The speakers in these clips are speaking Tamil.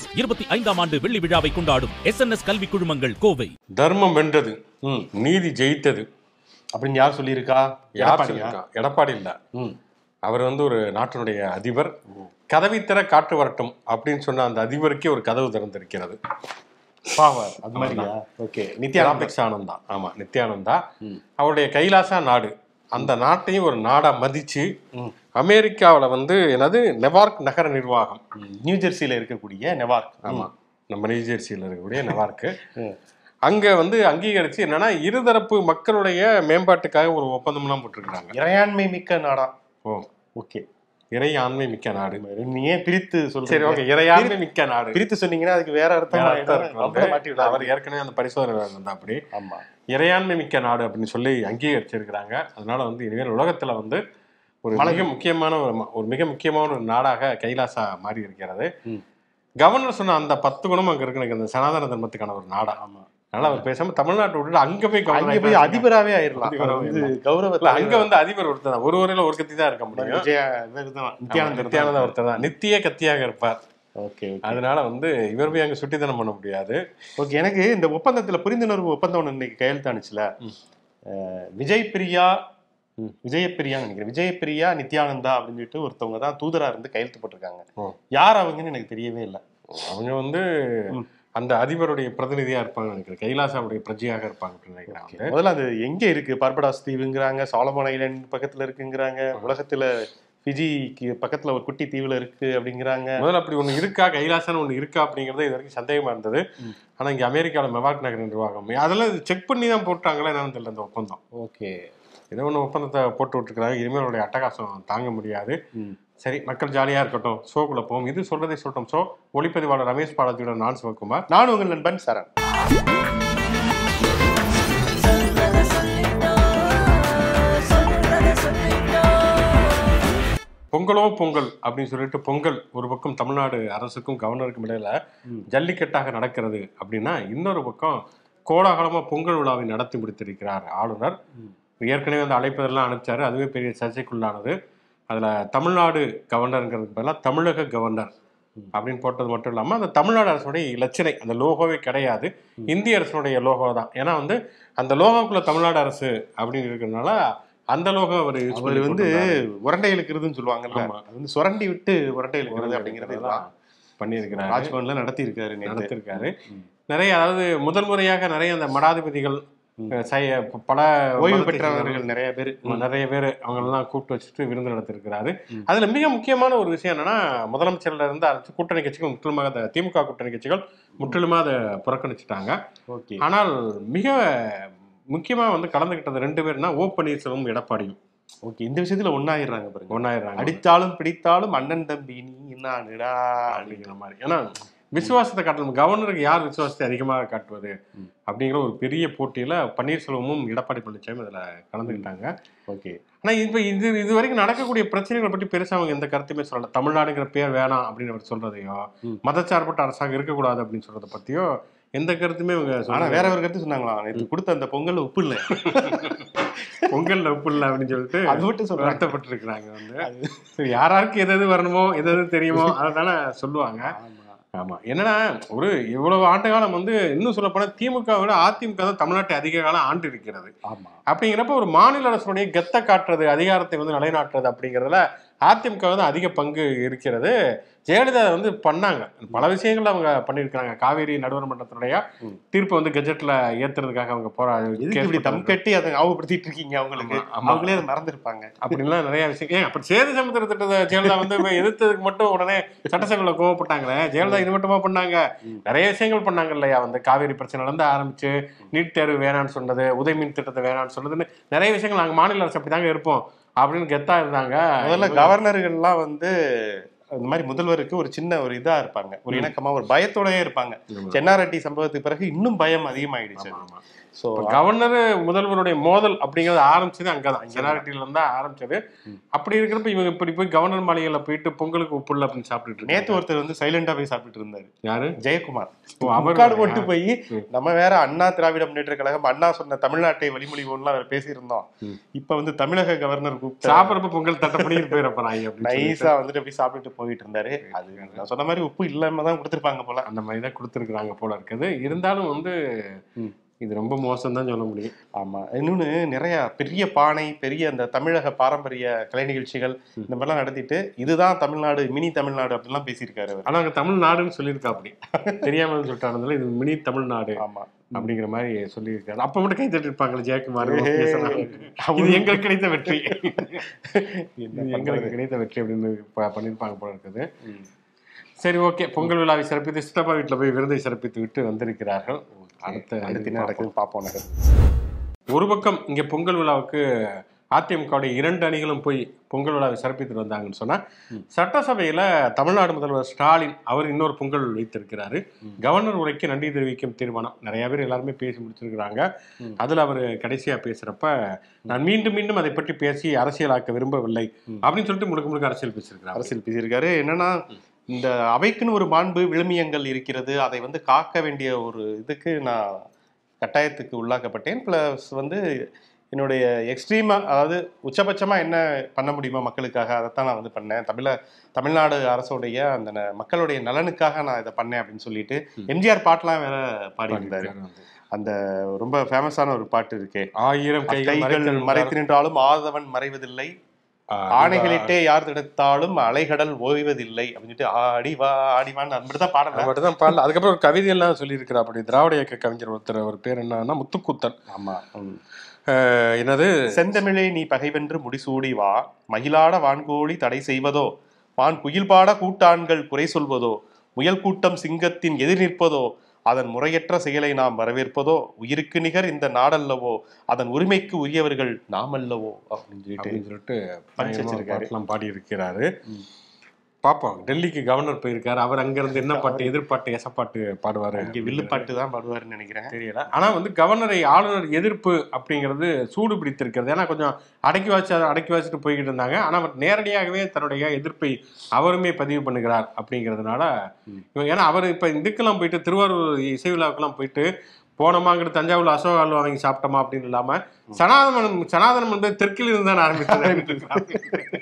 இருபத்தி ஐந்தாம் ஆண்டு வெள்ளி விழாவை கொண்டாடும் எஸ் என் எஸ் கல்வி குழுமங்கள் கோவை தர்மம் வென்றது ம் நீதி ஜெயித்தது அப்படின்னு யார் சொல்லியிருக்கா யார் எடப்பாடியா? சொல்லியிருக்கா? எடப்பாடி இல்ல ம் அவர் வந்து ஒரு நாட்டினுடைய அதிபர் கதவை திற காற்று வரட்டும் அப்படின்னு சொன்ன அந்த அதிபருக்கே ஒரு கதவு திறந்திருக்கிறது பாவர் அது மாதிரியா ஓகே நித்யானந்தா ராபிக்ஸ் ஆனந்தா ஆமா நித்யானந்தா ம். அவருடைய கைலாசா நாடு அந்த நாட்டையும் ஒரு நாடா மதிச்சு ம். அமெரிக்காவுல வந்து என்னது நெவார்க் நகர நிர்வாகம் ம். நியூ ஜெர்சியில இருக்கக்கூடிய நெவார்க் ஆமா நம்ம நியூஜெர்சியில் இருக்கக்கூடிய நெவார்க்கு ம். அங்க வந்து அங்கீகரிச்சு என்னன்னா இருதரப்பு மக்களுடைய மேம்பாட்டுக்காக ஒரு ஒப்பந்தம்லாம் போட்டிருக்கிறாங்க இறையாண்மை மிக்க நாடா ஓ ஓகே இறை ஆண்மை மிக்க நாடு நீ ஏன் பிரித்து சரி சொல்றீங்க ஓகே இறையாண்மை மிக்க நாடு பிரித்து சொன்னீங்கன்னா அதுக்கு வேற அர்த்தம் வேற ஆயிடும். அர்த்தம் இருக்கு நம்மள மாட்டி வந்து. விடாதீங்க. அவர் ஏற்கனவே அந்த பரிசோதனை இருந்தா அப்படி ஆமா இறையாண்மை மிக்க நாடு அப்படின்னு சொல்லி அங்கீகரிச்சிருக்கிறாங்க அதனால வந்து இனிமேல் உலகத்துல வந்து ஒரு மிக முக்கியமான ஒரு ம- ஒரு மிக முக்கியமான ஒரு நாடாக கைலாசா மாறி இருக்கிறது ம். கவர்னர் சொன்ன அந்த பத்து குணம் அங்க இருக்கு எனக்கு அந்த சனாதன தர்மத்துக்கான ஒரு நாடா ஆமா அதனால அவர் பேசாம தமிழ்நாட்டை விட்டுட்டு அங்க போய் அங்க கவர்னர் போய் அதிபராவே ஆயிரலாம் அதிபராவே அது வந்து இல்ல கௌரவ அங்க வந்து அதிபர் ஒருத்தர் தான் ஒரு வரையில ஒரு கத்தி தான் இருக்க முடியும் விஜய இவர்தான், நித்யானந்தர் நித்யானந்தா ஒருத்தர் தான் நித்திய கத்தியாக இருப்பார் ஓகே ஓகே அதனால வந்து இவர் போய் அங்க சுட்டித்தனம் பண்ண முடியாது ஓகே எனக்கு இந்த ஒப்பந்தத்துல புரிந்துணர்வு ஒப்பந்தம் ஒண்ணு இன்னைக்கு கையெழுத்தானுச்சுல அஹ், விஜய் பிரியா ம். விஜயபிரியான்னு நினைக்கிறேன் விஜயபிரியா நித்யானந்தா அப்படின்னு சொல்லிட்டு ஒருத்தவங்க தான் தூதரா இருந்து கையெழுத்து போட்டிருக்காங்க ஓ. யார் அவங்கன்னு எனக்கு தெரியவே இல்லை அவங்க வந்து ம். அந்த அதிபருடைய பிரதிநிதியா இருப்பாங்க நினைக்கிறேன் கைலாசாவுடைய பிரஜையாக இருப்பாங்க அப்படின்னு நினைக்கிறேன் வந்து. முதல்ல அது எங்க இருக்கு பார்படாஸ் தீவுங்கிறாங்க சாலமோன் ஐலாண்ட் பக்கத்துல இருக்குங்கிறாங்க உலகத்துல ஃபிஜிக்கு பக்கத்துல ஒரு குட்டி தீவுல இருக்கு அப்படிங்கிறாங்க முதல்ல அப்படி ஒண்ணு இருக்கா கைலாசான்னு ஒண்ணு இருக்கா அப்படிங்கறது இது வரைக்கும் சந்தேகமா இருந்தது ம். ஆனா இங்க அமெரிக்காவில் மெவாக் நகர் நிர்வாகம் அதெல்லாம் செக் பண்ணி தான் போட்டாங்களா என்னன்னு தெரியல அந்த ஒப்பந்தம் ஓகே ஏதோ ஒன்று ஒப்பந்தத்தை போட்டு விட்டுருக்காங்க இனிமேல் அவருடைய அட்டகாசம் தாங்க முடியாது சரி மக்கள் ஜாலியா இருக்கட்டும் ஷோக்குள்ள போவோம் இது சொல்றதை சொல்லட்டும் ஷோ ஒளிப்பதிவாளர் ரமேஷ் பாலாஜியுடன் நான் சிவகுமார் நான் உங்கள் நண்பன் சரண் சொல்றத சொல்லிட்டோம் சொல்றத சொல்லிட்டோம் பொங்கலோ பொங்கல் அப்படின்னு சொல்லிட்டு பொங்கல் ஒரு பக்கம் தமிழ்நாடு அரசுக்கும் கவர்னருக்கும் இடையில ம். ஜல்லிக்கட்டாக நடக்கிறது அப்படின்னா இன்னொரு பக்கம் கோலாகலமா பொங்கல் விழாவை நடத்தி முடித்திருக்கிறார் ஆளுநர் ம். ஏற்கனவே அந்த அழைப்பதெல்லாம் அனுப்பிச்சாரு அதுவே பெரிய சர்ச்சைக்குள்ளானது அதுல தமிழ்நாடு கவர்னருங்கிறதுக்கு பதிலாக தமிழக கவர்னர் ம். அப்படின்னு போட்டது மட்டும் இல்லாம அந்த தமிழ்நாடு அரசுடைய இலச்சினை அந்த லோகோவே கிடையாது இந்திய அரசுடைய லோகோ தான் ஏன்னா வந்து அந்த லோகோக்குள்ள தமிழ்நாடு அரசு அப்படின்னு இருக்கிறதுனால அந்த லோகோ அவர் use அவர் பண்ணி வந்து போட்டிருந்தாரு. உரண்டை இழுக்கிறதுன்னு சொல்லுவாங்கல்ல ஆமா. அது வந்து சுரண்டி விட்டு உரண்டை இழுக்கிறது அப்படிங்கிறது இதுதான் பண்ணியிருக்கிறாரு ராஜ்பவன்ல நடத்தி இருக்காரு நடத்திருக்காரு ம். நிறைய அதாவது முதல் முறையாக நிறைய அந்த மடாதிபதிகள் ம். அஹ், சை- ப- பல ஓய்வு மதத்தை பெற்றவர்கள் நிறைய பேர் சேர்ந்தவர்கள், நிறைய பேர் அவங்களெல்லாம் கூப்பிட்டு வச்சுட்டு விருந்து நடத்திருக்கிறாரு ம். அதுல மிக முக்கியமான ஒரு விஷயம் என்னன்னா முதலமைச்சர்ல இருந்து அரசு கூட்டணி கட்சிகள் முற்றிலுமாக அந்த திமுக கூட்டணி கட்சிகள் முற்றிலுமா அதை புறக்கணிச்சிட்டாங்க ஓகே ஆனால் மிக முக்கியமா வந்து கலந்துகிட்டது ரெண்டு பேர்னா ஓ பன்னீர்செல்வம் எடப்பாடியும் ஓகே இந்த விஷயத்துல ஒன்னாயிடுறாங்க பாருங்க ஒன்னாயிரம் அடித்தாலும் பிடித்தாலும் அண்ணன் தம்பி நீ நானுடா அப்படிங்கிற மாதிரி ஏன்னா விசுவாசத்தை காட்டணும் கவர்னருக்கு யார் விசுவாசத்தை அதிகமாக காட்டுவது ம். அப்படிங்கிற ஒரு பெரிய போட்டியில பன்னீர்செல்வமும் எடப்பாடி பழனிசாமி இதுல கலந்துக்கிட்டாங்க ஓகே ஆனா இப்ப இது இது வரைக்கும் நடக்கக்கூடிய பிரச்சனைகளை பற்றி பெருசா அவங்க எந்த கருத்துமே சொல்லல தமிழ்நாடுங்கிற பேர் வேணாம் அப்படின்னு அவர் சொல்றதையோ ம். மதச்சார்பற்ற அரசாக இருக்கக்கூடாது அப்படின்னு சொல்றதை பத்தியோ எந்த கருத்துமே அவங்க ஆனா சொல்ல வேற ஒரு கருத்து சொன்னாங்களா நேற்று கொடுத்த அந்த பொங்கல் உப்பு இல்ல பொங்கல் உப்பு இல்லை அப்படின்னு சொல்லிட்டு அது மட்டும் சொல்றாங்க வருத்தப்பட்டு இருக்கிறாங்க வந்து சரி யாராருக்கு எது எது வரணுமோ எது எது தெரியுமோ அதை தானே சொல்லுவாங்க ஆமா என்னன்னா ஒரு இவ்வளவு ஆண்டு காலம் வந்து இன்னும் சொல்ல போனா திமுக விட அதிமுக தான் தமிழ்நாட்டை அதிக காலம் ஆண்டு இருக்கிறது ஆமா அப்படிங்கிறப்ப ஒரு மாநில அரசுடைய கெத்த காட்டுறது அதிகாரத்தை வந்து நிலைநாட்டுறது அப்படிங்கிறதுல அதிமுக வந்து அதிக பங்கு இருக்கிறது ஜெயலலிதா அதை வந்து பண்ணாங்க பல விஷயங்கள் அவங்க பண்ணியிருக்காங்க காவேரி நடுவர் மன்றத்தினுடைய ம். தீர்ப்பை வந்து கெஜெட்ல ஏத்துறதுக்காக அவங்க போரா எதுக்கு இப்படி தம் கட்டி அதை ஞாபகப்படுத்திட்டு இருக்கீங்க அவங்களுக்கு ஆமா, ஆமா. அவங்களே அதை மறந்துருப்பாங்க அப்படின்லாம் நிறைய விஷயம் ஏன் அப்ப சேது சமுத்திர திட்டத்தை ஜெயலலிதா வந்து எதிர்த்ததுக்கு மட்டும் உடனே சட்டசபையில கோவப்பட்டாங்களே ஜெயலலிதா இது மட்டுமா பண்ணாங்க ம். நிறைய விஷயங்கள் பண்ணாங்க இல்லையா வந்து காவேரி பிரச்சனை இருந்து ஆரம்பிச்சு நீட் தேர்வு வேணாம்னு சொன்னது உதயமின் திட்டத்தை வேணாம்னு சொன்னதுன்னு நிறைய விஷயங்கள் நாங்க மாநில அரசு அப்படிதாங்க இருப்போம் அப்படின்னு கெத்தா இருந்தாங்க முதல்ல கவர்னர்கள்லாம் வந்து இந்த மாதிரி முதல்வருக்கு ஒரு சின்ன ஒரு இதா இருப்பாங்க ஒரு ம். இணக்கமா ஒரு பயத்தோடயே இருப்பாங்க சென்னாரெட்டி சம்பவத்துக்கு பிறகு இன்னும் பயம் அதிகமாயிடுச்சு ஆமா, ஆமா. சோ கவர்னர் முதல்வருடைய மோதல் அப்படிங்கறது ஆரம்பிச்சது அங்கதான் செனாரிட்டில இருந்தா ஆரம்பிச்சது ம். அப்படி இருக்கிறப்ப இவங்க இப்படி போய் கவர்னர் மாளிகையில போயிட்டு பொங்கலுக்கு உப்புள்ள அப்படின்னு சாப்பிட்டுட்டு நேத்து இருக்காங்க. ஒருத்தர் வந்து சைலண்டா போய் சாப்பிட்டுட்டு இருந்தாரு யாரு ஜெயக்குமார் ஓ, அவர் முக்காடு போட்டு போய் ம். நம்ம வேற அண்ணா திராவிட முன்னேற்ற கழகம் அண்ணா சொன்ன தமிழ்நாட்டை வழிமொழிவோம்லாம் வேற பேசியிருந்தோம் ம். இப்ப வந்து தமிழக கவர்னர் கூப்பிட்டு சாப்பிடறப்ப பொங்கல் தட்டை பண்ணிட்டு போயிடப்ப நாய் அப்படின்னு சொல்லிட்டு. நைஸா வந்துட்டு போய் சாப்பிட்டுட்டு போயிட்டு இருந்தாரு அது நான் சொன்ன மாதிரி உப்பு இல்லாம தான் கொடுத்துருப்பாங்க போல அந்த மாதிரி தான் கொடுத்துருக்குறாங்க போல இருக்குது இருந்தாலும் வந்து ம். இது ரொம்ப மோசம் தான் சொல்ல முடியும் ஆமா இன்னொன்னு நிறைய பெரிய பானை பெரிய அந்த தமிழக பாரம்பரிய கலை நிகழ்ச்சிகள் இந்த மாதிரிலாம் நடத்திட்டு இதுதான் தமிழ்நாடு மினி தமிழ்நாடு அப்படிலாம் பேசியிருக்காரு அவர் ஆனா அங்க தமிழ்நாடுன்னு சொல்லியிருக்கா அப்படி தெரியாம சொல்லிட்டானதுல இது மினி தமிழ்நாடு ஆமா அப்படிங்கிற மாதிரி சொல்லியிருக்காரு அப்ப மட்டும் கை தட்டி இருப்பாங்களே ஜெயக்குமார் ஏய். இது எங்களுக்கு கிடைத்த வெற்றி என்ன இது எங்களுக்கு பண்றது? கிடைத்த வெற்றி அப்படின்னு ப- பண்ணியிருப்பாங்க போல இருக்குது ம். சரி ஓகே பொங்கல் விழாவை சிறப்பித்து சித்தப்பா வீட்டுல போய் விருதை சிறப்பித்து விட்டு வந்திருக்கிறார்கள் அடுத்த அடுத்து என்ன நடக்குதுன்னு பார்ப்போம் நடக்குது ஒரு பக்கம் இங்க பொங்கல் விழாவுக்கு அதிமுகவுடைய இரண்டு அணிகளும் போய் பொங்கல் விழாவை சிறப்பித்துட்டு வந்தாங்கன்னு சொன்னா சட்டசபையில தமிழ்நாடு முதல்வர் ஸ்டாலின் அவர் இன்னொரு பொங்கல் வைத்திருக்கிறாரு கவர்னர் உரைக்கு நன்றி தெரிவிக்கும் தீர்மானம் நிறைய பேர் எல்லாருமே பேசி முடிச்சிருக்கிறாங்க அதுல அவர் கடைசியா பேசுறப்ப நான் மீண்டும் மீண்டும் அதை பற்றி பேசி அரசியலாக்க விரும்பவில்லை அப்படின்னு சொல்லிட்டு முழுக்க முழுக்க அரசியல் பேசியிருக்கிறார் அரசியல் பேசியிருக்காரு என்னன்னா இந்த அவைக்குன்னு ஒரு மாண்பு விழுமியங்கள் இருக்கிறது அதை வந்து காக்க வேண்டிய ஒரு இதுக்கு நான் கட்டாயத்துக்கு உள்ளாக்கப்பட்டேன் ப்ளஸ் வந்து என்னுடைய எக்ஸ்ட்ரீமா அதாவது உச்சபட்சமா என்ன பண்ண முடியுமா மக்களுக்காக அதைத்தான் நான் வந்து பண்ணேன் தமிழ தமிழ்நாடு அரசுடைய அந்த ந- மக்களுடைய நலனுக்காக நான் இதை பண்ணேன் அப்படின்னு சொல்லிட்டு எம்ஜிஆர் பாட்டெலாம் வேற பாடியிருந்தாரு அந்த ரொம்ப ஃபேமஸான ஒரு பாட்டு இருக்கே ஆயிரம் கைகள் கைகள் மறைத்து நின்றாலும் ஆதவன் மறைவதில்லை ஆஹ் ஆணைகளிட்டே யார் தடுத்தாலும் அலைகடல் ஓய்வதில்லை அப்படின்ட்டு ஆடி வா ஆடி வான்னு அது மட்டும் தான் அது பாடல மட்டும் தான் பாடல அதுக்கப்புறம் ஒரு கவிதையெல்லாம் சொல்லியிருக்கிறார் அப்படி திராவிட இயக்க கவிஞர் ஒருத்தர் அவர் பேர் என்னன்னா முத்துக்கூத்தன் ஆமா ஆஹ் என்னது செந்தமிழே நீ பகைவென்று முடிசூடி வா மகிழாட வான்கோழி தடை செய்வதோ வான் குயில் பாட கூட்டான்கள் குறை சொல்வதோ முயல் கூட்டம் சிங்கத்தின் எதிர் நிற்பதோ அதன் முறையற்ற செயலை நாம் வரவேற்பதோ உயிருக்கு நிகர் இந்த நாடல்லவோ அதன் உரிமைக்கு உரியவர்கள் நாம் அல்லவோ அப்படின்னு சொல்லிட்டு அப்படின்னு சொல்லிட்டு பஞ்சு பயங்கரமா வச்சிருக்காரு. பாட்டெல்லாம் பாடி இருக்கிறாரு பாப்போம் டெல்லிக்கு கவர்னர் போயிருக்காரு அவர் அங்க இருந்து என்ன பாட்டு எதிர்பாட்டு எசப்பாட்டு பாடுவாரு இங்க வில்லுப்பாட்டு தான் பாடுவாருன்னு நினைக்கிறேன் தெரியல ஆனா வந்து கவர்னரை ஆளுநர் எதிர்ப்பு அப்படிங்கிறது சூடு பிடித்திருக்கிறது ஏன்னா கொஞ்சம் அடக்கி வச்சு அடக்கி வச்சுட்டு போய்கிட்டு இருந்தாங்க ஆனா அவர் நேரடியாகவே தன்னுடைய எதிர்ப்பை அவருமே பதிவு பண்ணுகிறார் அப்படிங்கிறதுனால இவங்க- ஏன்னா அவர் இப்ப இதுக்கெல்லாம் போயிட்டு திருவாரூர் இசை விழாவுக்கெல்லாம் போயிட்டு போனோமாங்கிற தஞ்சாவூர்ல அசோக அல்வா வாங்கி சாப்பிட்டோமா அப்படின்னு இல்லாம சனாதனம் சனாதனம் வந்து தெற்கில் இருந்து தான் ஆரம்பித்தது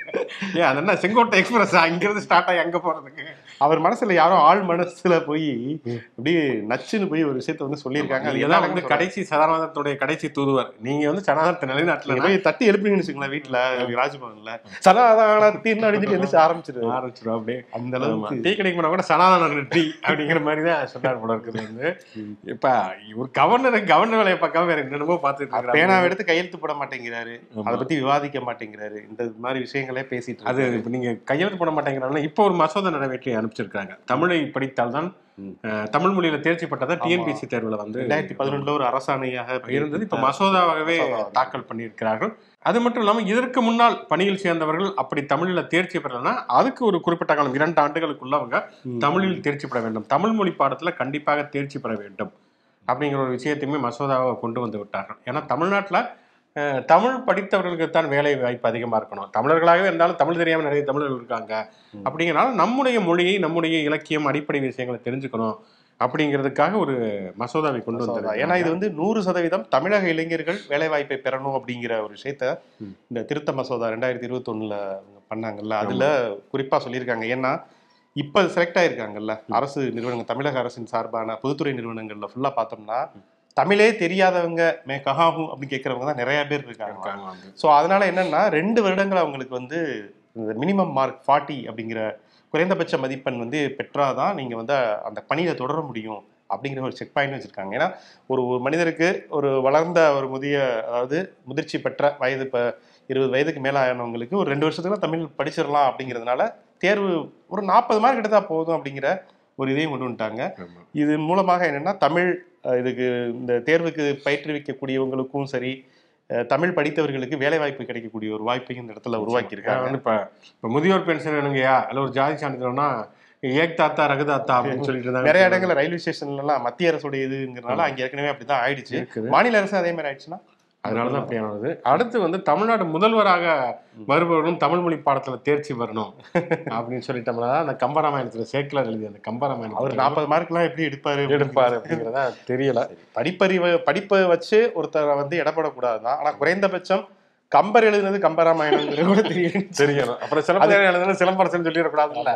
ஏன் அது என்ன செங்கோட்டை எக்ஸ்பிரஸ் இங்கிருந்து ஸ்டார்ட் ஆகி அங்க போறதுக்கு அவர் மனசுல யாரோ ஆள் மனசுல போய் அப்படியே நச்சுன்னு போய் ஒரு விஷயத்த வந்து சொல்லியிருக்காங்க அது இதெல்லாம் எல்லாம் வந்து கடைசி சனாதனத்துடைய கடைசி தூதுவர் நீங்க வந்து சனாதனத்தை நிலைநாட்டல போய் தட்டி எழுப்பினீங்கன்னு வச்சுங்களேன் வீட்டுல ராஜ்பவன்ல சனாதானத்தின் அடிச்சுட்டு எந்திரிச்சு ஆரம்பிச்சிரு ஆரம்பிச்சிடும் அப்படியே அந்த ஆமா. அளவுக்கு டீ கடைக்கு போனா கூட சனாதன டீ அப்படிங்கிற மாதிரி தான் சொன்னார் போல இருக்குது வந்து இப்ப ஒரு கவர்னர் கவர்னர் வேலையை பார்க்காம வேற என்னென்னமோ பார்த்துட்டு பேனாவை இருக்காரு எடுத்து கையெழுத்து போட மாட்டேங்கிறாரு அதை பத்தி விவாதிக்க மாட்டேங்கிறாரு இந்த மாதிரி விஷயங்களே பேசிட்டு அது இருக்காரு. இப்ப நீங்க கையெழுத்து போட மாட்டேங்கிறாங்கன்னா இப்போ ஒரு மசோதா நிறைவேற்றி அனுப்பிச்சிருக்காங்க தமிழை படித்தால்தான் ம். அஹ், தமிழ் மொழியில தேர்ச்சி பட்டதான் டிஎன்பிசி தேர்வுல வந்து ரெண்டாயிரத்தி பதினொன்றுல ஒரு அரசாணையாக இருந்தது இப்ப மசோதாவாகவே மசோதாவாக. தாக்கல் பண்ணியிருக்கிறார்கள் அது மட்டும் இல்லாம இதற்கு முன்னால் பணியில் சேர்ந்தவர்கள் அப்படி தமிழில் தேர்ச்சி பெறலைன்னா அதுக்கு ஒரு குறிப்பிட்ட காலம் இரண்டு ஆண்டுகளுக்குள்ள அவங்க ம். தமிழில் தேர்ச்சி பெற வேண்டும் தமிழ் மொழி பாடத்துல கண்டிப்பாக தேர்ச்சி பெற வேண்டும் அப்படிங்கிற ஒரு விஷயத்தையுமே மசோதாவை கொண்டு வந்து விட்டார்கள் ஏன்னா தமிழ்நாட்டுல அஹ், தமிழ் படித்தவர்களுக்கு தான் வேலை வாய்ப்பு அதிகமா இருக்கணும் தமிழர்களாகவே இருந்தாலும் தமிழ் தெரியாம நிறைய தமிழர்கள் இருக்காங்க அப்படிங்கிறனால நம்முடைய மொழியை நம்முடைய இலக்கியம் அடிப்படை விஷயங்களை தெரிஞ்சுக்கணும் அப்படிங்கிறதுக்காக ஒரு மசோதாவை கொண்டு மசோதா. வந்தாங்க ஏன்னா இது வந்து நூறு சதவீதம் தமிழக இளைஞர்கள் வேலை வாய்ப்பை பெறணும் அப்படிங்கிற ஒரு விஷயத்த ம். இந்த திருத்த மசோதா ரெண்டாயிரத்தி இருபத்தி ஒண்ணுல பண்ணாங்கல்ல அதுல குறிப்பா சொல்லியிருக்காங்க ஏன்னா இப்ப செலக்ட் ஆயிருக்காங்கல்ல அரசு நிறுவனங்கள் தமிழக அரசின் சார்பான பொதுத்துறை நிறுவனங்கள்ல ஃபுல்லா பார்த்தோம்னா தமிழே தெரியாதவங்க மே கஹாஹும் அப்படின்னு கேட்கறவங்க தான் நிறைய பேர் இருக்காங்க இருக்காங்க வந்து ஸோ அதனால என்னன்னா ரெண்டு வருடங்கள் அவங்களுக்கு வந்து இந்த மினிமம் மார்க் ஃபார்ட்டி அப்படிங்கிற குறைந்தபட்ச மதிப்பெண் வந்து பெற்றாதான் நீங்க வந்து அந்த பணியில தொடர முடியும் அப்படிங்கிற ஒரு செக் பாயிண்ட் வச்சிருக்காங்க ஏன்னா ஒரு ஒரு மனிதருக்கு ஒரு வளர்ந்த ஒரு முதிய அதாவது முதிர்ச்சி பெற்ற வயது இப்போ இருபது வயதுக்கு மேல ஆனவங்களுக்கு ஒரு ரெண்டு வருஷத்துக்குள்ள தமிழ் படிச்சிடலாம் அப்படிங்கிறதுனால தேர்வு ஒரு நாற்பது மார்க் எடுத்தா போதும் அப்படிங்கிற ஒரு இதையும் கொண்டு வந்துட்டாங்க ஆமா. இது மூலமாக என்னன்னா தமிழ் அஹ், இதுக்கு இந்த தேர்வுக்கு பயிற்றுவிக்கக்கூடியவங்களுக்கும் சரி அஹ், தமிழ் படித்தவர்களுக்கு வேலை வாய்ப்பு கிடைக்கக்கூடிய ஒரு வாய்ப்பையும் இந்த இடத்துல உருவாக்கி ஏன்னா இருக்காங்க வந்து இப்ப இப்ப முதியோர் பென்ஷன் வேணுங்கய்யா அல்ல ஒரு ஜாதி சான்றிதழ்னா ஏக் தாத்தா ரகு தாத்தா அப்படின்னு சொல்லிட்டு இருந்தாங்க நிறைய இடங்கள்ல ரயில்வே ஸ்டேஷன்ல எல்லாம் மத்திய அரசுடைய இதுங்கிறனால அங்க ஏற்கனவே அப்படிதான் ஆயிடுச்சு இருக்குது மாநில அரசு அதே மாதிரி ஆயிடுச்சுன்னா அதனாலதான் அப்படியானது அடுத்து வந்து தமிழ்நாடு முதல்வராக வருபவர்களும் தமிழ் மொழி பாடத்துல தேர்ச்சி வரணும் அப்படின்னு சொல்லிட்டோம்னா அந்த கம்பராமாயணத்துல சேக்கிலார் எழுதிய அந்த அவர் கம்பராமாயணம் நாற்பது மார்க் எல்லாம் எப்படி எடுப்பாரு எடுப்பாரு அப்படிங்கிறதா தெரியல படிப்பறிவு படிப்பை வச்சு ஒருத்தரை வந்து இடப்படக்கூடாதுதான் ஆனா குறைந்தபட்சம் கம்பர் எழுதுனது கம்பராமாயணங்கிறது கூட தெரியும் தெரியணும் அப்புறம் சிலப்பதிகாரம் எழுதுனா சிலம்பரசன் சொல்லிடக்கூடாதுல்ல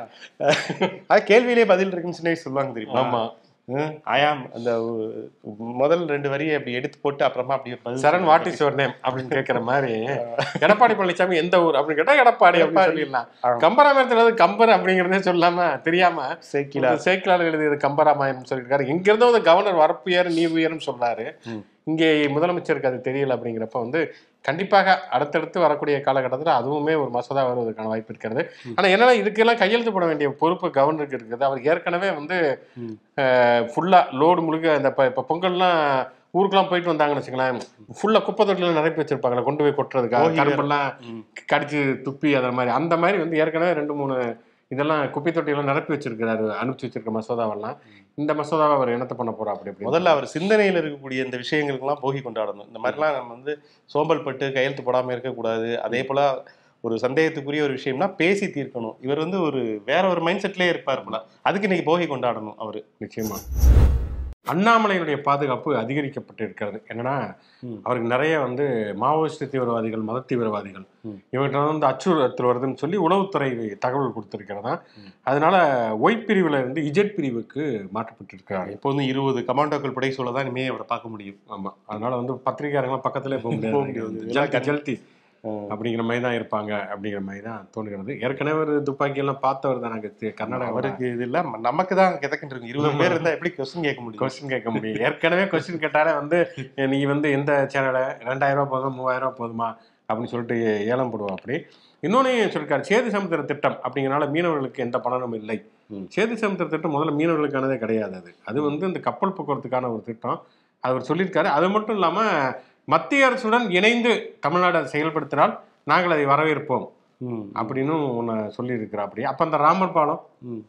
அது கேள்வியிலே பதில் இருக்குன்னு சின்ன வயசு சொல்லுவாங்க தெரியுமா ஆமா ஆயாம் அந்த ஒ- முதல் ரெண்டு வரியை அப்படி எடுத்து போட்டு அப்புறமா அப்படியே பதில் Charan what is your name அப்படின்னு கேட்கிற மாதிரி எடப்பாடி பழனிசாமி எந்த ஊர் அப்படின்னு கேட்டா எடப்பாடி அப்படின்னு சொல்லிடலாம் ஆமா. கம்பராமாயணத்துல வந்து கம்பர் அப்படிங்கறதே சொல்லாம தெரியாம சேக்கிலா சேக்கிலால் எழுதியது கம்பராமாயணம் சொல்லியிருக்காரு இங்க இருந்தோ அந்த கவர்னர் வரப்புயர் நீர் உயர்னு சொல்றாரு ம். இங்கே முதலமைச்சருக்கு அது தெரியல அப்படிங்கிறப்ப வந்து கண்டிப்பாக அடுத்தடுத்து வரக்கூடிய காலகட்டத்தில் அதுவுமே ஒரு மசோதா வருவதற்கான வாய்ப்பு இருக்கிறது ஆனா என்னன்னா இதுக்கெல்லாம் கையெழுத்து போட வேண்டிய பொறுப்பு கவர்னருக்கு இருக்குது அவர் ஏற்கனவே வந்து ம். ஃபுல்லா லோடு முழுக்க இந்த இப்ப- இப்ப பொங்கல்லாம் ஊருக்குலாம் போயிட்டு வந்தாங்கன்னு வச்சுங்களேன் ஃபுல்லா குப்பை தொட்டில நிரப்பி வச்சிருப்பாங்களே கொண்டு போய் கொட்டுறதுக்காக ஓகே. கரும்பெல்லாம் ம். கடிச்சு துப்பி அந்த மாதிரி அந்த மாதிரி வந்து ஏற்கனவே ரெண்டு மூணு இதெல்லாம் குப்பை தொட்டியெல்லாம் நிரப்பி வச்சிருக்கிறாரு அனுப்பிச்சு வச்சிருக்க மசோதாவெல்லாம் இந்த மசோதாவை அவர் என்னத்த பண்ண போறா அப்படி அப்படி முதல்ல அவர் சிந்தனையில் இருக்கக்கூடிய இந்த விஷயங்களுக்கெல்லாம் போகி கொண்டாடணும் இந்த மாதிரிலாம் நம்ம வந்து சோம்பல் பட்டு கையெழுத்து போடாம இருக்கக்கூடாது அதே போல ஒரு சந்தேகத்துக்குரிய ஒரு விஷயம்னா பேசி தீர்க்கணும் இவர் வந்து ஒரு வேற ஒரு மைண்ட் செட்லயே இருப்பார் போல அதுக்கு இன்னைக்கு போகி கொண்டாடணும் அவரு நிச்சயமா அண்ணாமலையினுடைய பாதுகாப்பு அதிகரிக்கப்பட்டு இருக்கிறது என்னன்னா ம். அவருக்கு நிறைய வந்து மாவோயிஸ்ட் தீவிரவாதிகள் மத தீவிரவாதிகள் ம். இவங்கிட்ட வந்து அச்சுறுத்தல் வருதுன்னு சொல்லி உளவுத்துறை தகவல் கொடுத்திருக்கிறதா ம். அதனால ஒய் பிரிவுல இருந்து இஜெட் பிரிவுக்கு மாற்றப்பட்டு இருக்கிறாரு எப்போதும் இருபது கமாண்டோக்கள் படை சொல்ல தான் இனிமே அவரை பார்க்க முடியும் ஆமா அதனால வந்து பத்திரிகையாளர்கள் பக்கத்திலே போக போக முடியாது முடியாது. வந்து எல்லாம் ஜல்தி ஜல்தி அப்படிங்கிற மாதிரி தான் இருப்பாங்க அப்படிங்கிற மாதிரி தான் தோணுகிறது ஏற்கனவே ஒரு துப்பாக்கி எல்லாம் பார்த்தவர் தான் நாங்க தி- கர்நாடகாவில் அவருக்கு இது இல்ல நமக்கு தான் கிதக்கிட்டு இருக்கு இருபது பேர் இருந்தா எப்படி கொஸ்டின் கேட்க முடியும் கொஸ்டின் கேட்க முடியும் ஏற்கனவே கொஸ்டின் கேட்டாலே வந்து நீ வந்து எந்த சேனலை ரெண்டாயிரம் ரூபாய் போதுமா மூவாயிரம் ரூபாய் போதுமா அப்படின்னு சொல்லிட்டு ஏலம் போடுவோம் அப்படி இன்னொன்னு சொல்லிருக்காரு சேது சமுத்திர திட்டம் அப்படிங்கறனால மீனவர்களுக்கு எந்த பலனும் இல்லை ம். சேது சமுத்திர திட்டம் முதல்ல மீனவர்களுக்கானதே கிடையாது அது அது வந்து இந்த கப்பல் போக்குவரத்துக்கான ஒரு திட்டம் அவர் சொல்லியிருக்காரு அது மட்டும் இல்லாம மத்திய அரசுடன் இணைந்து தமிழ்நாடு அதை செயல்படுத்தினால் நாங்கள் அதை வரவேற்போம் ம். அப்படின்னு ஒன்று சொல்லியிருக்கிறா அப்படி அப்போ அந்த ராமர் பாலம் ம்.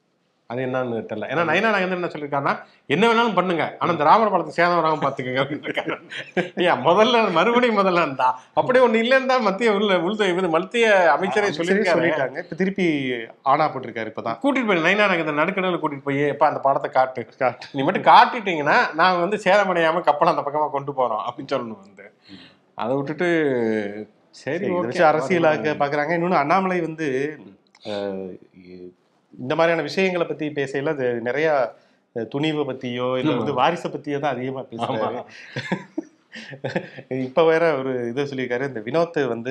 அது என்னன்னு தெரியல ஏன்னா நயனா நாகேந்திரன் என்ன சொல்லியிருக்காருன்னா என்ன வேணாலும் பண்ணுங்க ஆனா இந்த ராமர் பாலத்தை சேதம் வராம பாத்துக்கங்க அப்படின்னு இருக்காரு. ஏன் முதல்ல மறுபடியும் முதல்ல இருந்தா அப்படி ஒண்ணு இல்லைன்னு தான் மத்திய உள்ள உள்துறை இது மத்திய அமைச்சரே சரி, சொல்லியிருக்காரு சொல்லிட்டாங்க இப்ப திருப்பி ஆனா போட்டிருக்காரு இப்பதான் கூட்டிட்டு போய் நைனா நாகேந்திரன் நடுக்கடல கூட்டிட்டு போய் எப்ப அந்த படத்தை காட்டு நீ மட்டும் காட்டிட்டீங்கன்னா நாங்க வந்து சேதமடையாம கப்பல் அந்த பக்கமா கொண்டு போறோம் அப்படின்னு சொல்லணும் வந்து அதை விட்டுட்டு சரி சரி, இதை okay. வச்சு அரசியலாக்க பாக்குறாங்க இன்னொன்னு அண்ணாமலை வந்து அஹ், இ- இந்த மாதிரியான விஷயங்களை பத்தி பேசையில அது நிறைய அஹ், துணிவை பத்தியோ இல்ல வந்து வாரிசை பத்தியோ தான் அதிகமா பேசுறாரு இப்ப வேற ஒரு இதை சொல்லியிருக்காரு இந்த வினோத் வந்து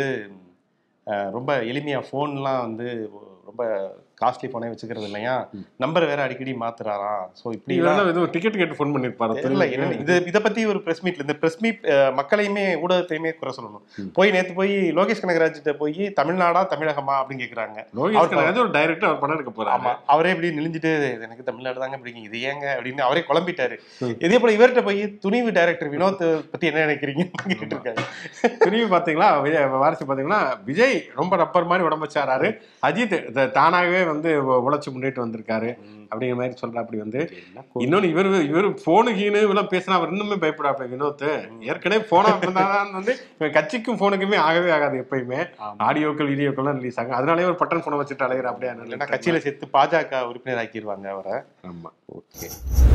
அஹ், ரொம்ப எளிமையா போன்லாம் வந்து ரொம்ப காஸ்ட்லி போனே வச்சுக்கிறது இல்லையா நம்பர் வேற அடிக்கடி மாத்துறாராம் ஸோ இப்படி இவரெல்லாம் எதுவும் டிக்கெட் கேட்டு ஃபோன் பண்ணிருப்பாரு தெரியல என்ன இது இதை பத்தி ஒரு பிரஸ் மீட்ல இந்த பிரஸ் மீட் மக்களையுமே ஊடகத்தையுமே குறை சொல்லணும் ம். போய் நேத்து போய் லோகேஷ் கனகராஜ் கிட்ட போய் தமிழ்நாடா தமிழகமா அப்படின்னு கேக்குறாங்க லோகேஷ் அவர் கனகராஜ் ஒரு டைரக்டர் அவர் படம் எடுக்க போறாரு ஆமா அவரே இப்படி நெளிஞ்சிட்டு "இது எனக்கு தமிழ்நாடு தாங்க பிடிக்கும் இது ஏங்க அப்படின்னு அவரே குழம்பிட்டாரு ம். இதே போல இவர்கிட்ட போய் துணிவு டைரக்டர் வினோத் பத்தி என்ன நினைக்கிறீங்க கேட்டு இருக்காரு திரும்பி பாத்தீங்களா விஜய் வாரிசு பாத்தீங்கன்னா விஜய் ரொம்ப ரப்பர் மாதிரி உடம்பு வச்சாராரு அஜித் த- தானாகவே வந்து உ- உழைச்சு முன்னேட்டு வந்திருக்காரு அப்படிங்கிற மாதிரி சொல்ற அப்படி வந்து இன்னொன்னு இவர் இவர் போனு கீனு இதெல்லாம் பேசினா அவர் இன்னுமே பயப்படாப்ல வினோத் ஏற்கனவே போனா தான் வந்து இவன் கட்சிக்கும் போனுக்குமே ஆகவே ஆகாது எப்பயுமே ஆடியோக்கள் வீடியோக்கள்லாம் ரிலீஸ் ஆகும் அதனாலே ஒரு பட்டன் போனை வச்சுட்டு அலையிற அப்படியே இல்லைன்னா கட்சியில சேர்த்து பாஜக உறுப்பினர் ஆக்கிடுவாங்க அவரை ஆமா ஓகே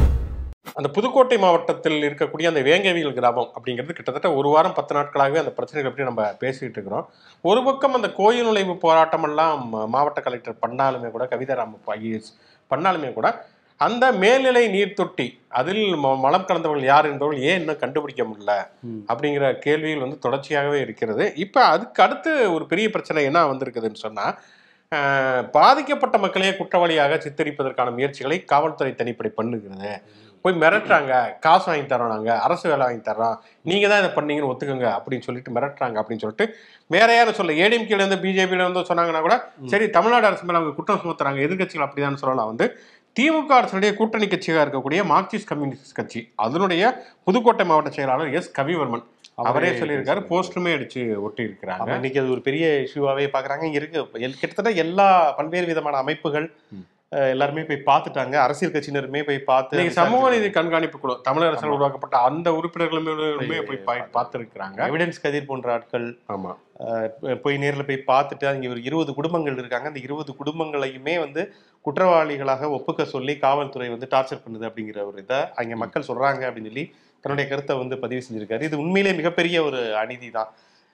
அந்த புதுக்கோட்டை மாவட்டத்தில் இருக்கக்கூடிய அந்த வேங்கவியல் கிராமம் அப்படிங்கிறது கிட்டத்தட்ட ஒரு வாரம் பத்து நாட்களாகவே அந்த பிரச்சனைகளை பற்றி நம்ம பேசிக்கிட்டு இருக்கிறோம் ஒரு பக்கம் அந்த கோயில் நுழைவு போராட்டம் எல்லாம் மா- மாவட்ட கலெக்டர் பண்ணாலுமே கூட கவிதாராம் ஐஏஎஸ் பண்ணாலுமே கூட அந்த மேல்நிலை நீர் தொட்டி அதில் ம- மலம் கலந்தவர்கள் யார் என்பவர்கள் ஏன் இன்னும் கண்டுபிடிக்க முடியல ம். அப்படிங்கிற கேள்விகள் வந்து தொடர்ச்சியாகவே இருக்கிறது இப்போ அதுக்கு அடுத்து ஒரு பெரிய பிரச்சனை என்ன வந்திருக்குதுன்னு சொன்னால் பாதிக்கப்பட்ட மக்களையே குற்றவாளியாக சித்தரிப்பதற்கான முயற்சிகளை காவல்துறை தனிப்படை பண்ணுகிறது போய் மிரட்டுறாங்க காசு வாங்கி தரோம் நாங்க அரசு வேலை வாங்கி தர்றோம் நீங்க தான் இதை பண்ணீங்கன்னு ஒத்துக்கோங்க அப்படின்னு சொல்லிட்டு மிரட்டுறாங்க அப்படின்னு சொல்லிட்டு வேற யாரும் சொல்ல ஏடிஎம்கேல இருந்து பிஜேபியில இருந்து சொன்னாங்கன்னா கூட சரி தமிழ்நாடு அரசு மேல அவங்க குற்றம் சுமத்துறாங்க எதிர்கட்சிகள் அப்படிதான் சொல்லலாம் வந்து திமுக அரசுடைய கூட்டணி கட்சியாக இருக்கக்கூடிய மார்க்சிஸ்ட் கம்யூனிஸ்ட் கட்சி அதனுடைய புதுக்கோட்டை மாவட்ட செயலாளர் எஸ் கவிவர்மன் அவரே சொல்லியிருக்காரு போஸ்டருமே அடிச்சு ஒட்டி இருக்கிறாங்க ஆமா, இன்னைக்கு அது ஒரு பெரிய இஷ்யூவாவே பாக்குறாங்க இங்க இருக்கு எல்- கிட்டத்தட்ட எல்லா பல்வேறு விதமான அமைப்புகள் அஹ், எல்லாருமே போய் பார்த்துட்டாங்க அரசியல் கட்சியினருமே போய் பார்த்து இன்னைக்கு சமூக நீதி கண்காணிப்பு குழு தமிழக அரசால் உருவாக்கப்பட்ட அந்த உறுப்பினர்களுமே போய் பார்த்துருக்கிறாங்க எவிடன்ஸ் கதிர் போன்ற ஆட்கள் ஆமா அஹ், போய் நேர்ல போய் பார்த்துட்டு அங்க ஒரு இருபது குடும்பங்கள் இருக்காங்க அந்த இருபது குடும்பங்களையுமே வந்து குற்றவாளிகளாக ஒப்புக்க சொல்லி காவல்துறை வந்து டார்ச்சர் பண்ணுது அப்படிங்கிற ஒரு இதை அங்க மக்கள் சொல்றாங்க அப்படின்னு சொல்லி தன்னுடைய கருத்தை வந்து பதிவு செஞ்சிருக்காரு இது உண்மையிலே மிகப்பெரிய ஒரு அநீதி தான்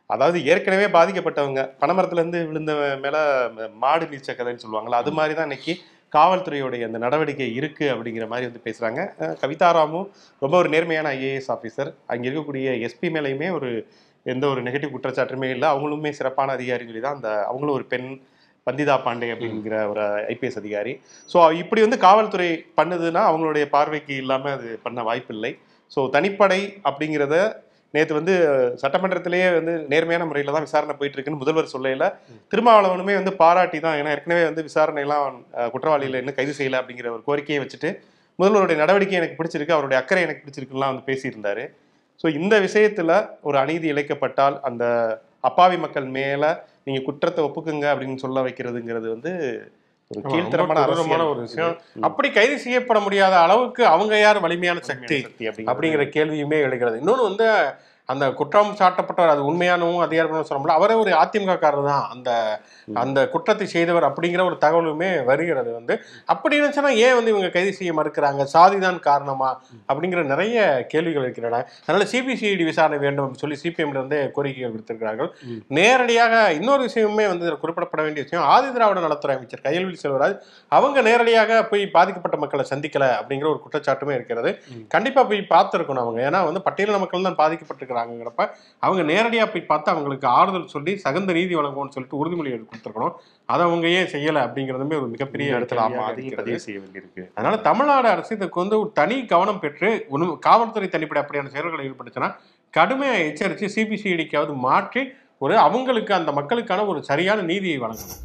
அதாவது ஏற்கனவே பாதிக்கப்பட்டவங்க பனைமரத்துல இருந்து விழுந்த மேல ம- மாடு நீச்ச கதைன்னு சொல்லுவாங்கல்ல அது மாதிரி தான் இன்னைக்கு காவல்துறையுடைய அந்த நடவடிக்கை இருக்கு அப்படிங்கிற மாதிரி வந்து பேசுறாங்க அஹ் கவிதாராமும் ரொம்ப ஒரு நேர்மையான ஐஏஎஸ் ஆஃபீஸர் அங்க இருக்கக்கூடிய எஸ்பி மேலேயுமே ஒரு எந்த ஒரு நெகட்டிவ் குற்றச்சாட்டுமே இல்லை அவங்களுமே சிறப்பான அதிகாரின்னு சொல்லி தான் அந்த அவங்களும் ஒரு பெண் வந்திதா பாண்டே அப்படிங்கிற ஒரு ஐபிஎஸ் அதிகாரி ஸோ இப்படி வந்து காவல்துறை பண்ணுதுன்னா அவங்களுடைய பார்வைக்கு இல்லாமல் அது பண்ண வாய்ப்பில்லை ஸோ தனிப்படை அப்படிங்கிறத நேற்று வந்து சட்டமன்றத்திலேயே வந்து நேர்மையான முறையில் தான் விசாரணை போயிட்டு இருக்குன்னு முதல்வர் சொல்லையில திருமாவளவனுமே வந்து பாராட்டி தான் ஏன்னா ஏற்கனவே வந்து விசாரணையெல்லாம் அஹ், குற்றவாளிகளை இன்னும் கைது செய்யல அப்படிங்கிற ஒரு கோரிக்கையை வச்சுட்டு முதல்வருடைய நடவடிக்கை எனக்கு பிடிச்சிருக்கு அவருடைய அக்கறை எனக்கு பிடிச்சிருக்குலாம் வந்து பேசியிருந்தாரு ஸோ இந்த விஷயத்துல ஒரு அநீதி இழைக்கப்பட்டால் அந்த அப்பாவி மக்கள் மேல நீங்க குற்றத்தை ஒப்புக்குங்க அப்படின்னு சொல்ல வைக்கிறதுங்கிறது வந்து ஒரு ஆமா, கீழ்த்தரமான ரொம்ப கொடூரமான அரசியல் ஒரு விஷயம் ம். அப்படி கைது செய்யப்பட முடியாத அளவுக்கு அவங்க யார் வலிமையான சக்தி சக்தி அப்படிங்கிறது. அப்படிங்கிற கேள்வியுமே எழுகிறது இன்னொன்று வந்து அந்த குற்றம் சாட்டப்பட்டவர் அது உண்மையானவும் அதிகாரமும் சொல்ல முடியல அவரே ஒரு அதிமுக காரர் தான் அந்த அந்த குற்றத்தை செய்தவர் அப்படிங்கிற ஒரு தகவலுமே வருகிறது வந்து அப்படி இருந்துச்சுன்னா ஏன் வந்து இவங்க கைது செய்ய மறுக்கிறாங்க சாதிதான் காரணமா அப்படிங்கிற நிறைய கேள்விகள் இருக்கின்றன அதனால சிபிசிஐடி விசாரணை வேண்டும் அப்படின்னு சொல்லி சிபிஎம் இருந்து கோரிக்கைகள் விடுத்திருக்கிறார்கள் ம். நேரடியாக இன்னொரு விஷயமே வந்து இதுல குறிப்பிடப்பட வேண்டிய விஷயம் ஆதி திராவிட நலத்துறை அமைச்சர் கையல்வி செல்வராஜ் அவங்க நேரடியாக போய் பாதிக்கப்பட்ட மக்களை சந்திக்கல அப்படிங்கிற ஒரு குற்றச்சாட்டுமே இருக்கிறது ம். கண்டிப்பா போய் பார்த்துருக்கணும் அவங்க ஏன்னா வந்து பட்டியலின மக்கள் தான் பாதிக்கப்பட்டிருக்கிறாங்கிறப்ப அவங்க நேரடியா போய் பார்த்து அவங்களுக்கு ஆறுதல் சொல்லி சகுந்த நீதி வழங்குவோம்னு சொல்லிட்டு உறுதிமொழி கொடுத்துருக்கணும் அதை அவங்க ஏன் செய்யல அப்படிங்கிறதுமே ஒரு மிகப்பெரிய இந்த இடத்துல ஆமா கேள்வியாக அதையும் இருக்கிறது. பதிவு செய்ய வேண்டியிருக்கு அதனால தமிழ்நாடு அரசு இதுக்கு வந்து ஒரு தனி கவனம் பெற்று ஒன்று காவல்துறை தனிப்படை அப்படியான செயல்களை ஈடுபட்டுச்சுன்னா கடுமையாக எச்சரித்து சிபிசிஐடிக்காவது மாற்றி ஒரு அவங்களுக்கு அந்த மக்களுக்கான ஒரு சரியான நீதியை வழங்கணும்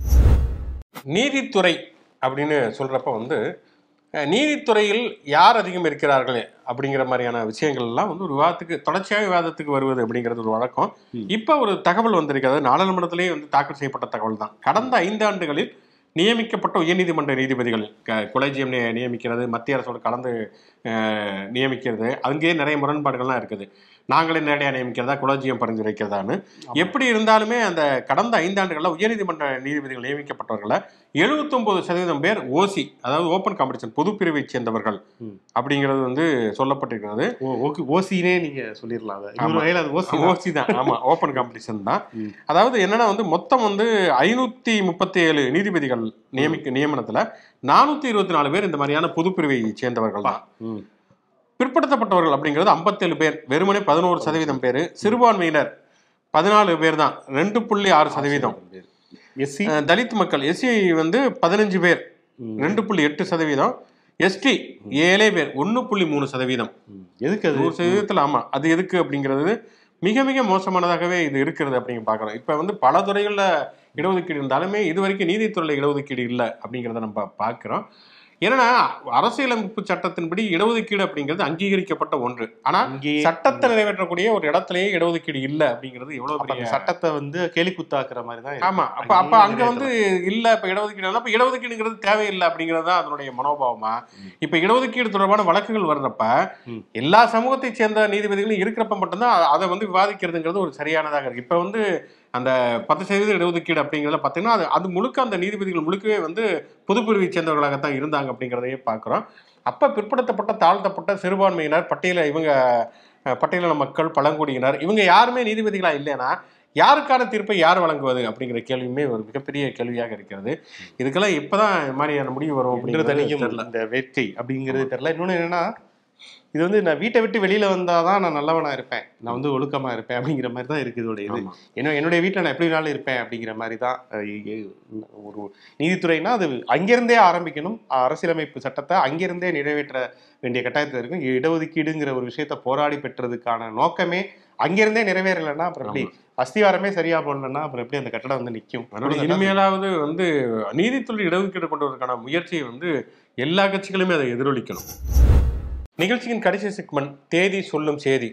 நீதித்துறை அப்படின்னு சொல்றப்ப வந்து அஹ், நீதித்துறையில் யார் அதிகம் இருக்கிறார்கள் அப்படிங்கிற மாதிரியான விஷயங்கள் எல்லாம் வந்து ஒரு விவாதத்துக்கு தொடர்ச்சியாக விவாதத்துக்கு வருவது அப்படிங்கிறது ஒரு வழக்கம் ம். இப்போ ஒரு தகவல் வந்திருக்கிறது நாடாளுமன்றத்திலேயே வந்து தாக்கல் செய்யப்பட்ட தகவல் தான் கடந்த ஐந்தாண்டுகளில் நியமிக்கப்பட்ட உயர்நீதிமன்ற நீதிபதிகள் க- கொலேஜியம் நி- நியமிக்கிறது மத்திய அரசோடு கலந்து அஹ், நியமிக்கிறது அங்கேயே நிறைய முரண்பாடுகள்லாம் இருக்குது நாங்களே நேரடியாக நியமிக்கிறதா கொலேஜியம் பரிந்துரைக்கிறதான்னு எப்படி இருந்தாலுமே அந்த கடந்த ஐந்தாண்டுகளில் உயர்நீதிமன்ற நீதிபதிகள் நியமிக்கப்பட்டவர்களை எழுபத்தொன்பது சதவீதம் பேர் ஓசி அதாவது ஓப்பன் காம்படிஷன் பொது பிரிவை சேர்ந்தவர்கள் ம். அப்படிங்கிறது வந்து சொல்லப்பட்டிருக்கிறது ஓ ஓகே ஓசினே நீங்க சொல்லிடலாம் அதை ஆமா. இன்னொரு வகையில் அது ஓசி ஓசி தான் ஆமா ஓப்பன் காம்படிஷன் தான் ம். அதாவது என்னன்னா வந்து மொத்தம் வந்து ஐநூத்தி முப்பத்தி ஏழு நீதிபதிகள் நியமிக்க நியமனத்துல நானூத்தி இருபத்தி நாலு பேர் இந்த மாதிரியான பொது பிரிவை சேர்ந்தவர்கள் தான் ம். பிற்படுத்தப்பட்டவர்கள் அப்படிங்கிறது 57 பேர் வெறுமனே பதினோரு சதவீதம் பேர் சிறுபான்மையினர் பதினாலு பேர் தான் ரெண்டு புள்ளி ஆறு சதவீதம் எஸ்சி அஹ் தலித் மக்கள் எஸ்சி வந்து பதினஞ்சு பேர் ரெண்டு புள்ளி எட்டு சதவீதம் எஸ்டி ஏழே பேர் ஒன்று புள்ளி மூணு சதவீதம் எதுக்கு அது நூறு சதவீதத்தில் ஆமாம் அது எதுக்கு அப்படிங்கிறது மிக மிக மோசமானதாகவே இது இருக்கிறது அப்படிங்க பார்க்குறோம் இப்போ வந்து பல துறைகளில் இடஒதுக்கீடு இருந்தாலுமே இது வரைக்கும் நீதித்துறையில் இடஒதுக்கீடு இல்லை அப்படிங்கிறத நம்ம பார்க்குறோம் ஏன்னா அரசியலமைப்பு சட்டத்தின்படி இடஒதுக்கீடு அப்படிங்கிறது அங்கீகரிக்கப்பட்ட ஒன்று ஆனால் இங்கேயே சட்டத்தை நிறைவேற்றக்கூடிய ஒரு இடத்துலயே இடஒதுக்கீடு இல்லை அப்படிங்கிறது எவ்வளவு அப்ப அந்த பெரிய சட்டத்தை வந்து கேலி குத்தாக்குற மாதிரி தான் இருக்கு. ஆமா அப்ப அப்ப அங்கேயே அங்க வந்து இல்ல இப்ப இடஒதுக்கீடு இல்ல, அப்ப இடஒதுக்கீடுங்கிறது தேவையில்லை அப்படிங்கிறது தான் அதனுடைய மனோபாவமா இப்ப இடஒதுக்கீடு தொடர்பான வழக்குகள் வர்றப்ப ம். எல்லா சமூகத்தை சேர்ந்த நீதிபதிகளும் இருக்கிறப்ப மட்டும்தான் அ- அதை வந்து விவாதிக்கிறதுங்கிறது ஒரு சரியானதாக இருக்கு இப்ப வந்து அந்த பத்து சதவீத இடஒதுக்கீடு அப்படிங்கிறத பார்த்தீங்கன்னா அது அது முழுக்க அந்த நீதிபதிகள் முழுக்கவே வந்து பொதுப்பிரிவை சேர்ந்தவர்களாகத்தான் இருந்தாங்க அப்படிங்கிறதையே பார்க்குறோம் அப்ப பிற்படுத்தப்பட்ட தாழ்த்தப்பட்ட சிறுபான்மையினர் பட்டியல இவங்க அஹ், பட்டியலின மக்கள் பழங்குடியினர் இவங்க யாருமே நீதிபதிகளா இல்லைன்னா யாருக்கான தீர்ப்பை யார் வழங்குவது அப்படிங்கிற கேள்வியுமே ஒரு மிகப்பெரிய கேள்வியாக இருக்கிறது இதுக்கெல்லாம் இப்பதான் இந்த மாதிரியான முடிவு வரும் என்று அப்படிங்கிறது தனியும் தெரியல இந்த வேட்கை அப்படிங்கிறது தெரியல இன்னொன்னு என்னன்னா இது வந்து நான் வீட்டை விட்டு வெளியில வந்தாதான் நான் நல்லவனா இருப்பேன் நான் வந்து ஒழுக்கமா இருப்பேன் அப்படிங்கிற மாதிரி தான் இருக்குது இதோட இது ஆமா. என்ன என்னுடைய வீட்டில் நான் எப்படி வேணாலும் இருப்பேன் அப்படிங்கிற மாதிரி தான் அஹ், இ- இ- ஒரு நீதித்துறைனா அது அங்கிருந்தே ஆரம்பிக்கணும் அரசியலமைப்பு சட்டத்தை அங்கிருந்தே நிறைவேற்ற வேண்டிய கட்டாயத்தில் இருக்கும் இடஒதுக்கீடுங்கிற ஒரு விஷயத்த போராடி பெற்றதுக்கான நோக்கமே அங்கிருந்தே நிறைவேறலைன்னா அப்புறம் எப்படி அஸ்திவாரமே சரியா போடலன்னா அப்புறம் எப்படி அந்த கட்டடம் வந்து நிற்கும் அதனால இனிமேலாவது வந்து நீதித்துறை இடஒதுக்கீடு கொண்டு வருவதற்கான முயற்சியை வந்து எல்லா கட்சிகளுமே அதை எதிரொலிக்கணும் நிகழ்ச்சியின் கடைசி செக்மெண்ட் தேதி சொல்லும் செய்தி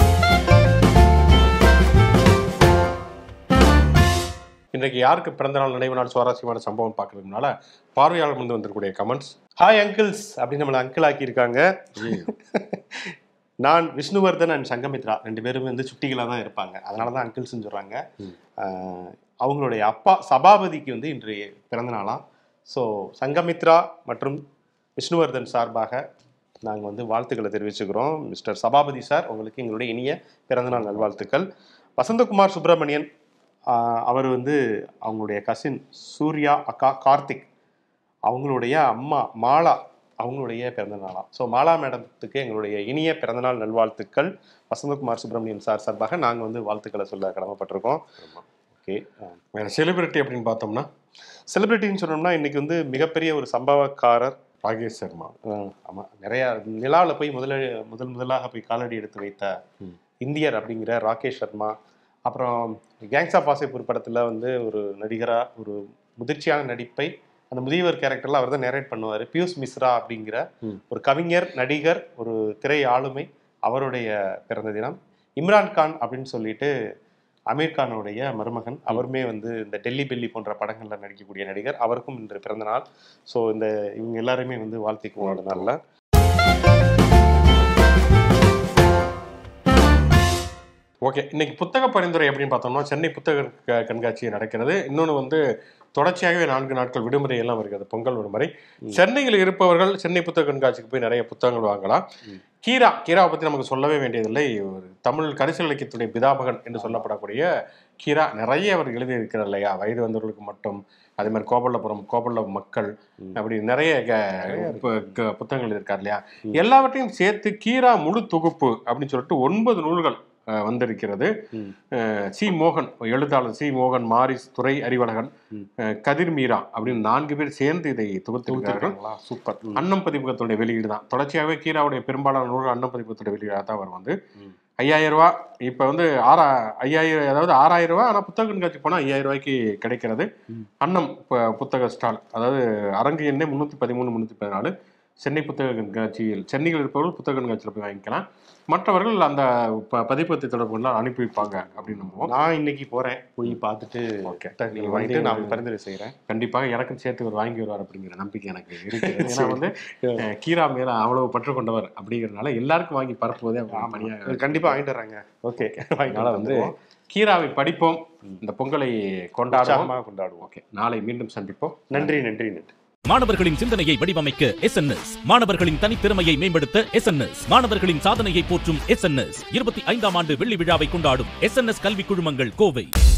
இன்றைக்கு யாருக்கு பிறந்தநாள் நினைவு நாள் சுவாரஸ்யமான சம்பவம் பார்க்கறதுனால பார்வையாளர் முன்பு வந்திருக்கக்கூடிய கமெண்ட்ஸ் ஹாய் அங்கிள்ஸ் அப்படின்னு நம்மளை அங்கிள் ஆக்கியிருக்காங்க நான் விஷ்ணுவர்தன் அண்ட் சங்கமித்ரா ரெண்டு பேரும் வந்து சுட்டிகளாக தான் இருப்பாங்க அதனால தான் அங்கிள்ஸ்னு சொல்கிறாங்க ஆஹ் அவங்களுடைய அப்பா சபாபதிக்கு வந்து இன்று பிறந்த நாளாம் ஸோ சங்கமித்ரா மற்றும் விஷ்ணுவர்தன் சார்பாக நாங்கள் வந்து வாழ்த்துக்களை தெரிவிச்சுக்கிறோம் மிஸ்டர் சபாபதி சார் உங்களுக்கு எங்களுடைய இனிய பிறந்தநாள் நல்வாழ்த்துக்கள் வசந்தகுமார் சுப்பிரமணியன் ஆஹ், அவர் வந்து அவங்களுடைய கசின் சூர்யா அக்கா கார்த்திக் அவங்களுடைய அம்மா மாலா அவங்களுடைய பிறந்த நாளாம் ஸோ மாலா மேடத்துக்கு எங்களுடைய இனிய பிறந்தநாள் நல்வாழ்த்துக்கள் வசந்தகுமார் சுப்பிரமணியன் சார் சார்பாக நாங்கள் வந்து வாழ்த்துக்களை சொல்ல கடமைப்பட்டிருக்கோம் ஓகே வேற செலிபிரிட்டி அப்படின்னு பார்த்தோம்னா செலிபிரிட்டின்னு சொன்னோம்னா இன்னைக்கு வந்து மிகப்பெரிய ஒரு சம்பவக்காரர் ராகேஷ் சர்மா ஆஹ் ஆமா நிறைய நிலாவில் போய் முதல முதல் முதலாக போய் காலடி எடுத்து வைத்த ம். இந்தியர் அப்படிங்கிற ராகேஷ் சர்மா அப்புறம் கேங்ஸ் ஆஃப் வாசேபூர் படத்துல வந்து ஒரு நடிகரா ஒரு முதிர்ச்சியான நடிப்பை அந்த முதியவர் கேரக்டர்ல அவர் தான் நேரேட் பண்ணுவார் பியூஷ் மிஸ்ரா அப்படிங்கிற ம். ஒரு கவிஞர் நடிகர் ஒரு திரை ஆளுமை அவருடைய பிறந்த தினம் இம்ரான் கான் அப்படின்னு சொல்லிட்டு அமீர் கானுடைய மருமகன் அவருமே வந்து இந்த டெல்லி பெல்லி போன்ற படங்கள்ல நடிக்கக்கூடிய நடிகர் அவருக்கும் இன்று பிறந்த நாள் ஸோ இந்த இவங்க எல்லாருமே வந்து வாழ்த்திக்குவோம் அதனால ஓகே இன்னைக்கு புத்தக பரிந்துரை அப்படின்னு பார்த்தோம்னா சென்னை புத்தக க- கண்காட்சி நடக்கிறது இன்னொன்று வந்து தொடர்ச்சியாகவே நான்கு நாட்கள் விடுமுறை எல்லாம் வருகிறது பொங்கல் விடுமுறை சென்னையில் இருப்பவர்கள் சென்னை புத்தக கண்காட்சிக்கு போய் நிறைய புத்தகங்கள் வாங்கலாம் ம். கீரா கீராவை பற்றி நமக்கு சொல்லவே வேண்டியதில்லை ஒரு தமிழ் கரிசல் இலக்கியத்துடைய பிதாபகன் என்று சொல்லப்படக்கூடிய கீரா நிறைய அவர் எழுதியிருக்கிறார் இல்லையா வயது வந்தவர்களுக்கு மட்டும் அதே மாதிரி கோபல்லபுரம் கோபல்ல மக்கள் ம். அப்படி நிறைய க- பு- க- புத்தகங்கள் இருக்கார் இல்லையா ம். எல்லாவற்றையும் சேர்த்து கீரா முழு தொகுப்பு அப்படின்னு சொல்லிட்டு ஒன்பது நூல்கள் அஹ், வந்திருக்கிறது ம். அஹ், சி மோகன் எழுத்தாளர் சி மோகன் மாரிஸ் துரை அறிவழகன் ம். அஹ், கதிர் மீரா அப்படின்னு நான்கு பேர் சேர்ந்து இதை தொகுத்திருக்கிறார்கள் தொகுத்திருக்காங்களா சூப்பர் ம். அன்னம் பதிப்பகத்துடைய வெளியீடு தான் தொடர்ச்சியாகவே கீராவுடைய பெரும்பாலான நூல்கள் அன்னம் பதிப்பகத்துடைய வெளியீடாக தான் அவர் வந்து ம். ஐயாயிரம் ரூபா இப்போ வந்து ஆறா ஐயாயிரம் அதாவது ஆறாயிரம் ரூபா ஆனால் புத்தக கண்காட்சி போனால் ஐயாயிரம் ரூபாய்க்கு கிடைக்கிறது ம். அன்னம் ப- புத்தக ஸ்டால் அதாவது அரங்கு எண்ணே முந்நூற்றி பதிமூணு முந்நூற்றி பதினாலு சென்னை புத்தக கண்காட்சியில் சென்னையில் இருப்பவர்கள் புத்தக கண்காட்சியில் போய் வாங்கிக்கலாம் மற்றவர்கள் அந்த ப பதிப்பகத்தை தொடர்பு கொண்டு அனுப்பி வைப்பாங்க அப்படின்னு நம்புவோம் நான் இன்னைக்கு போறேன் போய் பார்த்துட்டு ஓகே புத்தகங்கள் வாங்கிட்டு நான் பரிந்துரை செய்கிறேன் கண்டிப்பாக எனக்கும் சேர்த்து ஒரு வாங்கி வருவார் அப்படிங்கிற நம்பிக்கை எனக்கு இருக்கு ஏன்னா வந்து அஹ், கீரா மேல அவ்வளவு பற்று கொண்டவர் அப்படிங்கறதுனால எல்லாருக்கும் வாங்கி பரப்புவதே அவங்க பணியாக கண்டிப்பா வாங்கிட்டு வர்றாங்க ஓகே அதனால வந்து கீராவை படிப்போம் இந்த பொங்கலை கொண்டாடுவோம் உற்சாகமாக கொண்டாடுவோம் ஓகே நாளை மீண்டும் சந்திப்போம் நன்றி நன்றி நன்றி மாணவர்களின் சிந்தனையை வடிவமைக்க எஸ் மாணவர்களின் தனித்திறமையை மேம்படுத்த எஸ் மாணவர்களின் சாதனையை போற்றும் எஸ் இருபத்தி ஐந்தாம் ஆண்டு வெள்ளி விழாவை கொண்டாடும் எஸ் கல்வி குழுமங்கள் கோவை